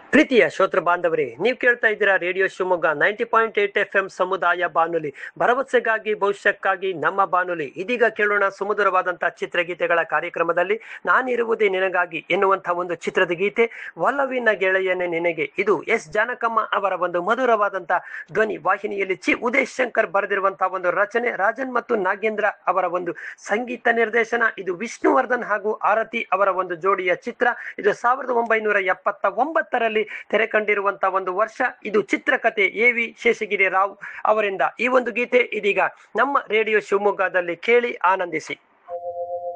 ಪ್ರೀತಿಯ ಶ್ರೋತೃ ಬಾಂಧವರೇ ನೀವು ಕೇಳ್ತಾ ಇದ್ದೀರಾ radio Shivamogga ninety point eight F M ಸಮುದಾಯ ಬಾನುಲಿ ಭರವಸೆಗಾಗಿ ಭವಿಷ್ಯಕ್ಕಾಗಿ ನಮ್ಮ ಬಾನುಲಿ ಇದೀಗ ಕೇಳೋಣ ಸುಮಧುರವಾದಂತಹ ಚಿತ್ರಗೀತೆಗಳ ಕಾರ್ಯಕ್ರಮದಲ್ಲಿ ನಾನಿರುವುದೇ ನಿನಗಾಗಿ ಎನ್ನುವಂತಹ ಒಂದು ಚಿತ್ರದ ಗೀತೆ ಒಲವಿನ ಗೆಳೆಯನೇ ನಿನಗೆ ಇದು ಎಸ್ ಜಾನಕಮ್ಮ ಅವರ ಒಂದು ಮಧುರವಾದಂತಹ ಧ್ವನಿ ವಾಹಿನಿಯಲ್ಲಿ ಚಿ ಉದಯ್ ಶಂಕರ್ ಬರೆದಿರುವಂತಹ ಒಂದು ರಚನೆ ರಾಜನ್ ಮತ್ತು ನಾಗೇಂದ್ರ ಅವರ ಒಂದು ಸಂಗೀತ ನಿರ್ದೇಶನ ಇದು ವಿಷ್ಣುವರ್ಧನ್ ಹಾಗೂ ಆರತಿ ಅವರ ಒಂದು ಜೋಡಿಯ ಚಿತ್ರ ಇದು ಸಾವಿರದ ಒಂಬೈನೂರ ಎಪ್ಪತ್ತ ಒಂಬತ್ತರಲ್ಲಿ ತೆರೆ ಕಂಡಿರುವಂತಹ ಒಂದು ವರ್ಷ ಇದು ಚಿತ್ರಕಥೆ ಎ ವಿ ಶೇಷಗಿರಿ ರಾವ್ ಅವರಿಂದ ಈ ಒಂದು ಗೀತೆ ಇದೀಗ ನಮ್ಮ ರೇಡಿಯೋ ಶಿವಮೊಗ್ಗದಲ್ಲಿ ಕೇಳಿ ಆನಂದಿಸಿ